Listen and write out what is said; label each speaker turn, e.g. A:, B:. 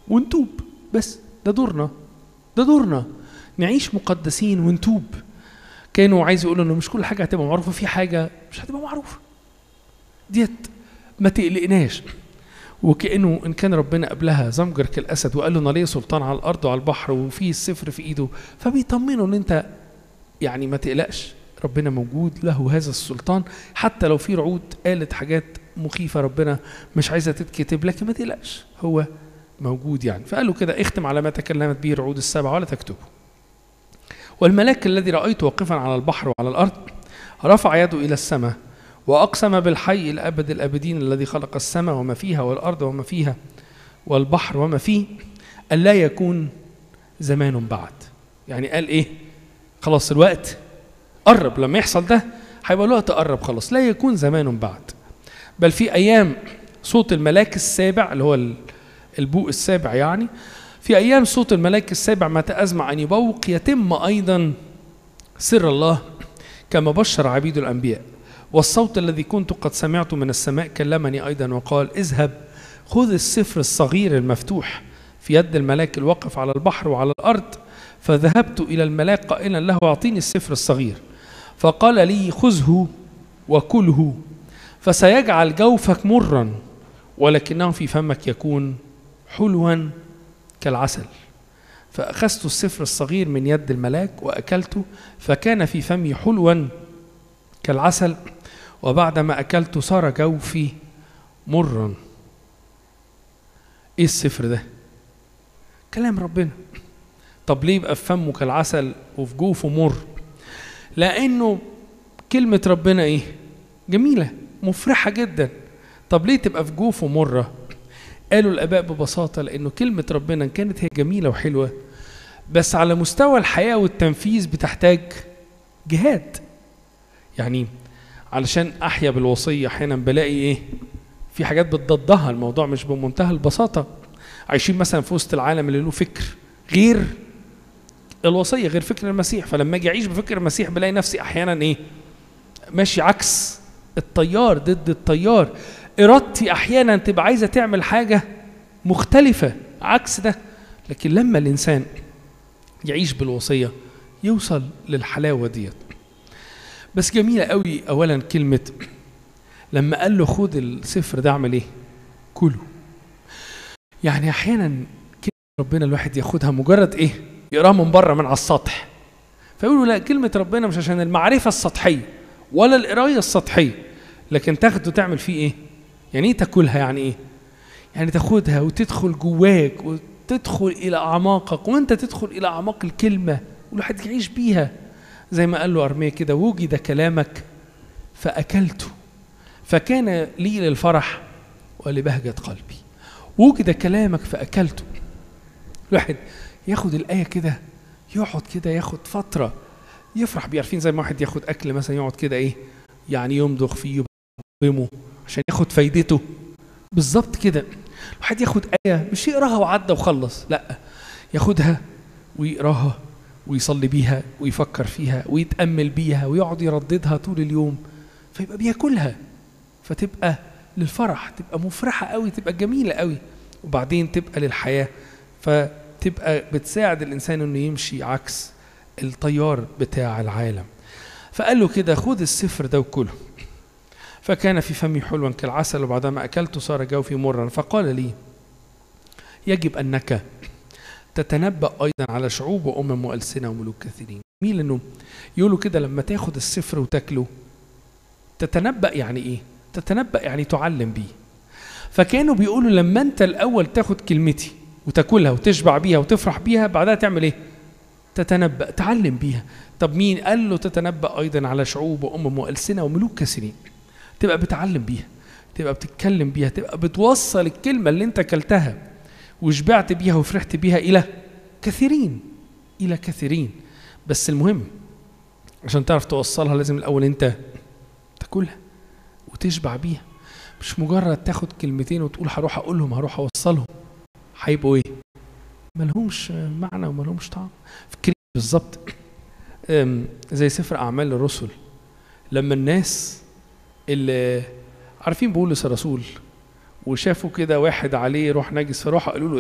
A: ونتوب بس ده دورنا ده دورنا نعيش مقدسين ونتوب كانوا عايز يقولوا انه مش كل حاجه هتبقى معروفه في حاجه مش هتبقى معروفه ديت ما تقلقناش وكانه ان كان ربنا قبلها زمجر كالاسد وقال له انا ليا سلطان على الارض وعلى البحر وفي السفر في ايده فبيطمنه ان انت يعني ما تقلقش ربنا موجود له هذا السلطان حتى لو في رعود قالت حاجات مخيفه ربنا مش عايزه تتكتب لكن ما تقلقش هو موجود يعني فقال له كده اختم على ما تكلمت به الرعود السبع ولا تكتبه والملاك الذي رأيته واقفا على البحر وعلى الأرض رفع يده إلى السماء وأقسم بالحي الأبد الأبدين الذي خلق السماء وما فيها والأرض وما فيها والبحر وما فيه ألا يكون زمان بعد يعني قال إيه خلاص الوقت قرب لما يحصل ده هيبقى الوقت قرب خلاص لا يكون زمان بعد بل في أيام صوت الملاك السابع اللي هو البوق السابع يعني في أيام صوت الملاك السابع متى أزمع أن يبوق يتم أيضا سر الله كما بشر عبيد الأنبياء والصوت الذي كنت قد سمعته من السماء كلمني أيضا وقال اذهب خذ السفر الصغير المفتوح في يد الملاك الواقف على البحر وعلى الأرض فذهبت إلى الملاك قائلا له أعطيني السفر الصغير فقال لي خذه وكله فسيجعل جوفك مرا ولكنه في فمك يكون حلوا كالعسل فأخذت السفر الصغير من يد الملاك وأكلته فكان في فمي حلوا كالعسل وبعدما أكلت صار جوفي مرا إيه السفر ده؟ كلام ربنا طب ليه يبقى في فمه كالعسل وفي جوفه مر؟ لأنه كلمة ربنا إيه؟ جميلة مفرحة جدا طب ليه تبقى في جوفه مرة؟ قالوا الآباء ببساطة لأنه كلمة ربنا كانت هي جميلة وحلوة بس على مستوى الحياة والتنفيذ بتحتاج جهاد يعني علشان أحيا بالوصية أحيانا بلاقي إيه في حاجات بتضدها الموضوع مش بمنتهى البساطة عايشين مثلا في وسط العالم اللي له فكر غير الوصية غير فكر المسيح فلما أجي أعيش بفكر المسيح بلاقي نفسي أحيانا إيه ماشي عكس التيار ضد التيار ارادتي احيانا تبقى عايزه تعمل حاجه مختلفه عكس ده لكن لما الانسان يعيش بالوصيه يوصل للحلاوه ديت بس جميله قوي اولا كلمه لما قال له خد السفر ده اعمل ايه كله يعني احيانا كلمه ربنا الواحد ياخدها مجرد ايه يقراها من بره من على السطح فيقولوا لا كلمه ربنا مش عشان المعرفه السطحيه ولا القرايه السطحيه لكن تاخده تعمل فيه ايه يعني ايه تاكلها يعني ايه يعني تاخدها وتدخل جواك وتدخل الى اعماقك وانت تدخل الى اعماق الكلمه والواحد يعيش بيها زي ما قال له ارميه كده وجد كلامك فاكلته فكان لي للفرح ولبهجه قلبي وجد كلامك فاكلته الواحد ياخد الايه كده يقعد كده ياخد فتره يفرح بيه عارفين زي ما واحد ياخد اكل مثلا يقعد كده ايه يعني يمضغ فيه يقومه عشان ياخد فايدته بالظبط كده الواحد ياخد آية مش يقراها وعدى وخلص لا ياخدها ويقراها ويصلي بيها ويفكر فيها ويتأمل بيها ويقعد يرددها طول اليوم فيبقى بياكلها فتبقى للفرح تبقى مفرحة قوي تبقى جميلة قوي وبعدين تبقى للحياة فتبقى بتساعد الإنسان إنه يمشي عكس التيار بتاع العالم فقال له كده خد السفر ده وكله فكان في فمي حلوا كالعسل وبعدما أكلت صار جوفي مرا فقال لي يجب أنك تتنبأ أيضا على شعوب وأمم وألسنة وملوك كثيرين جميل إنه يقولوا كده لما تاخد السفر وتاكله تتنبأ يعني إيه؟ تتنبأ يعني تعلم بيه فكانوا بيقولوا لما أنت الأول تاخد كلمتي وتاكلها وتشبع بيها وتفرح بيها بعدها تعمل إيه؟ تتنبأ تعلم بيها طب مين قال له تتنبأ أيضا على شعوب وأمم وألسنة وملوك كثيرين تبقى بتعلم بيها تبقى بتتكلم بيها تبقى بتوصل الكلمة اللي انت كلتها وشبعت بيها وفرحت بيها إلى كثيرين إلى كثيرين بس المهم عشان تعرف توصلها لازم الأول انت تاكلها وتشبع بيها مش مجرد تاخد كلمتين وتقول هروح أقولهم هروح أوصلهم هيبقوا إيه؟ ملهمش معنى وملهمش طعم فكري بالظبط زي سفر أعمال الرسل لما الناس اللي عارفين بولس الرسول وشافوا كده واحد عليه روح نجس فراح قالوا له